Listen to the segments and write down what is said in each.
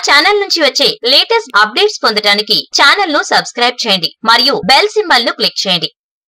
channel నుంచి వచ్చే latest updates పొందడానికి ఛానల్ ను సబ్స్క్రైబ్ చేయండి మరియు బెల్ సింబల్ ను క్లిక్ చేయండి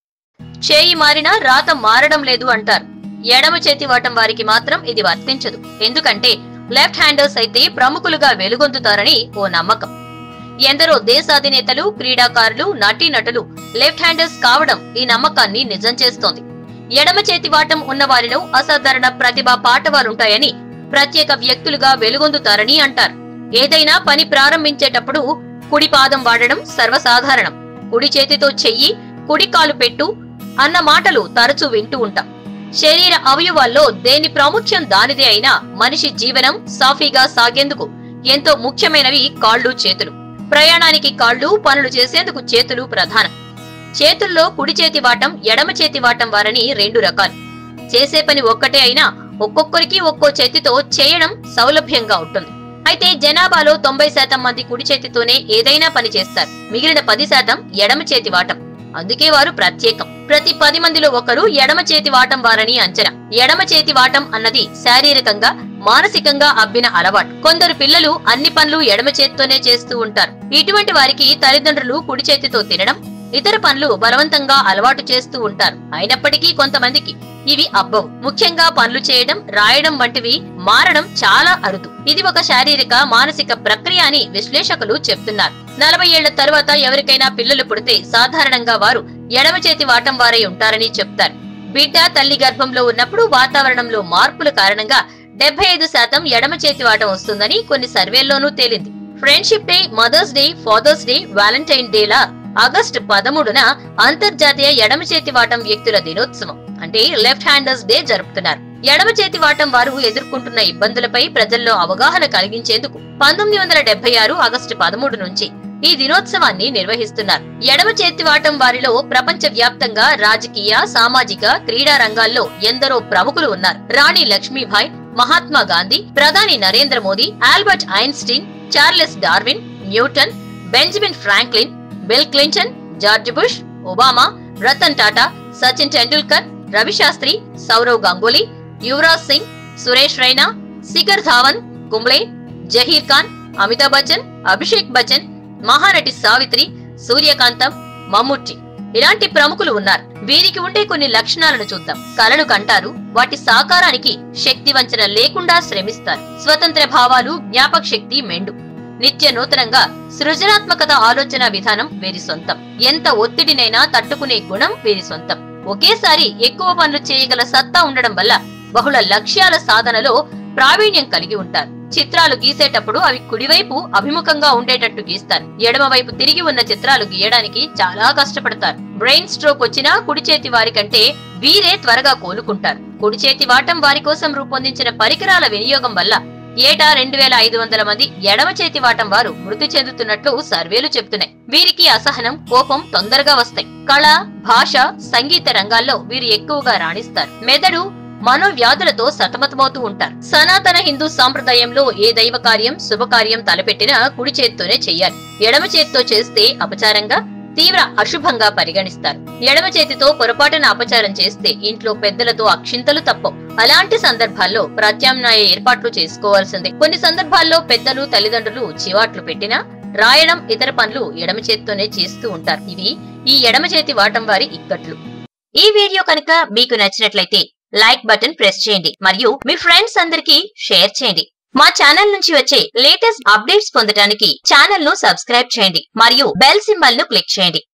చేయి మారినా రాత మారడం లేదు అంటారు ఎడమ చేతి వాటం వారికి మాత్రం ఇది వర్తించదు ఎందుకంటే లెఫ్ట్ హ్యాండర్స్ అయితే ప్రముఖులుగా వెలుగొందుతారని ఓ నమ్మకం ఎందరో దేశాధినేతలు క్రీడాకారులు నటీనటులు లెఫ్ట్ హ్యాండర్స్ కావడం ఈ నమ్మకాన్ని నిజం చేస్తోంది ఎడమ చేతి వాటం ఉన్న వారిలో అసాధారణ ప్రతిభ పాటవాలుంటాయని ప్రత్యేక వ్యక్తులుగా వెలుగొందుతారని అంటారు ఏదైనా పని ప్రారంభించేటప్పుడు కుడి పాదం వాడడం సర్వసాధారణం కుడి చేతితో చెయ్యి కుడి కాలు పెట్టు అన్న మాటలు తరచూ వింటూ ఉంటాం శరీర అవయవాల్లో దేని ప్రాముఖ్యం దానిదే అయినా మనిషి జీవనం సాఫీగా సాగేందుకు ఎంతో ముఖ్యమైనవి కాళ్ళు చేతులు ప్రయాణానికి కాళ్ళు పనులు చేసేందుకు చేతులు ప్రధానం చేతుల్లో కుడి చేతి వాటం ఎడమ చేతి వాటం వారని రెండు రకాలు చేసే పని ఒక్కటే అయినా ఒక్కొక్కరికి ఒక్కో చేతితో చేయడం సౌలభ్యంగా ఉంటుంది అయితే జనాభాలో తొంభై శాతం మంది కుడి చేతితోనే ఏదైనా పని చేస్తారు మిగిలిన పది శాతం ఎడమ చేతి వాటం అందుకే వారు ప్రత్యేకం ప్రతి పది మందిలో ఒకరు ఎడమ చేతి వాటం వారని అంచనా ఎడమ చేతి వాటం అన్నది శారీరకంగా మానసికంగా అబ్బిన అలవాటు కొందరు పిల్లలు అన్ని పనులు ఎడమ చేతితోనే చేస్తూ ఉంటారు ఇటువంటి వారికి తల్లిదండ్రులు కుడి చేతితో తినడం ఇతర పనులు బలవంతంగా అలవాటు చేస్తూ ఉంటారు అయినప్పటికీ కొంతమందికి ఇవి అబ్బవు ముఖ్యంగా పనులు చేయడం రాయడం వంటివి మారడం చాలా అరుదు ఇది ఒక శారీరక మానసిక ప్రక్రియ అని విశ్లేషకులు చెప్తున్నారు నలభై ఏళ్ల తరువాత ఎవరికైనా పిల్లలు పుడితే సాధారణంగా వారు ఎడమ చేతి వాటం వారై ఉంటారని చెప్తారు బిడ్డ తల్లి గర్భంలో ఉన్నప్పుడు వాతావరణంలో మార్పుల కారణంగా డెబ్బై ఐదు శాతం ఎడమ చేతి వాటం వస్తుందని కొన్ని సర్వేల్లోనూ తేలింది friendship day mother's day father's day valentine డేలా ఆగస్టు పదమూడున అంతర్జాతీయ ఎడమ చేతి వాటం వ్యక్తుల దినోత్సవం అంటే లెఫ్ట్ హ్యాండర్స్ డే జరుపుతున్నారు ఎడమ చేతి వాటం వారు ఎదుర్కొంటున్న ఇబ్బందులపై ప్రజల్లో అవగాహన కలిగించేందుకు పంతొమ్మిది వందల డెబ్బై ఆరు ఆగస్టు పదమూడు నుంచి ఈ దినోత్సవాన్ని నిర్వహిస్తున్నారు ఎడమ చేతి వాటం వారిలో ప్రపంచ వ్యాప్తంగా రాజకీయ సామాజిక క్రీడా రంగాల్లో ఎందరో ప్రముఖులు ఉన్నారు రాణి లక్ష్మీభాయ్ మహాత్మా గాంధీ ప్రధాని Narendra Modi Albert Einstein Charles Darwin Newton Benjamin Franklin Bill Clinton George Bush Obama Ratan Tata Sachin Tendulkar Ravi Shastri Sourav Ganguly Yuvraj Singh Suresh Raina Shikhar Dhawan Kumble Zaheer Khan Amitabh Bachchan Abhishek Bachchan Mahanati Savitri Suryakantham Mammootty ఇలాంటి ప్రముఖులు ఉన్నారు వీరికి ఉండే కొన్ని లక్షణాలను చూద్దాం కలలు కంటారు వాటి సాకారానికి శక్తి వంచన లేకుండా శ్రమిస్తారు స్వతంత్ర భావాలు జ్ఞాపక శక్తి మెండు నిత్య నూతనంగా సృజనాత్మకత ఆలోచన విధానం వీరి సొంతం ఎంత ఒత్తిడినైనా తట్టుకునే గుణం వీరి సొంతం ఒకేసారి ఎక్కువ పనులు చేయగల సత్తా ఉండడం వల్ల బహుళ లక్ష్యాల సాధనలో ప్రావీణ్యం కలిగి ఉంటారు చిత్రాలు గీసేటప్పుడు అవి కుడివైపు అభిముఖంగా ఉండేటట్టు గీస్తారు ఎడమ వైపు తిరిగి ఉన్న చిత్రాలు గీయడానికి చాలా కష్టపడతారు బ్రెయిన్ స్ట్రోక్ వచ్చినా కుడి చేతి వారి కంటే వీరే త్వరగా కోలుకుంటారు కుడి చేతి వాటం వారి కోసం రూపొందించిన పరికరాల వినియోగం వల్ల ఏటా రెండు వేల ఐదు వందల మంది ఎడమ చేతి వాటం వారు మృతి చెందుతున్నట్లు సర్వేలు చెబుతున్నాయి వీరికి అసహనం కోపం తొందరగా వస్తాయి కళ భాష సంగీత రంగాల్లో వీరు ఎక్కువగా రాణిస్తారు మెదడు మనోవ్యాధులతో సతమతమవుతూ ఉంటారు సనాతన హిందూ సాంప్రదాయంలో ఏ దైవ కార్యం శుభకార్యం తలపెట్టినా కుడి చేత్తోనే చెయ్యాలి ఎడమ చేత్తో చేస్తే అపచారంగా తీవ్ర అశుభంగా పరిగణిస్తారు ఎడమ చేతితో పొరపాటున అపచారం చేస్తే ఇంట్లో పెద్దలతో అక్షింతలు తప్పవు అలాంటి సందర్భాల్లో ప్రత్యామ్నాయ ఏర్పాట్లు చేసుకోవాల్సిందే కొన్ని సందర్భాల్లో పెద్దలు తల్లిదండ్రులు చివాట్లు పెట్టినా రాయడం ఇతర పనులు ఎడమ చేత్తోనే చేస్తూ ఉంటారు ఇవి ఈ ఎడమ చేతి వాటం వారి ఇక్కట్లు ఈ వీడియో కనుక మీకు నచ్చినట్లయితే లైక్ బటన్ ప్రెస్ చేయండి మరియు మీ ఫ్రెండ్స్ అందరికీ షేర్ చేయండి మా ఛానల్ నుంచి వచ్చే లేటెస్ట్ అప్డేట్స్ పొందడానికి ఛానల్ ను సబ్స్క్రైబ్ చేయండి మరియు బెల్ సింబల్ ను క్లిక్ చేయండి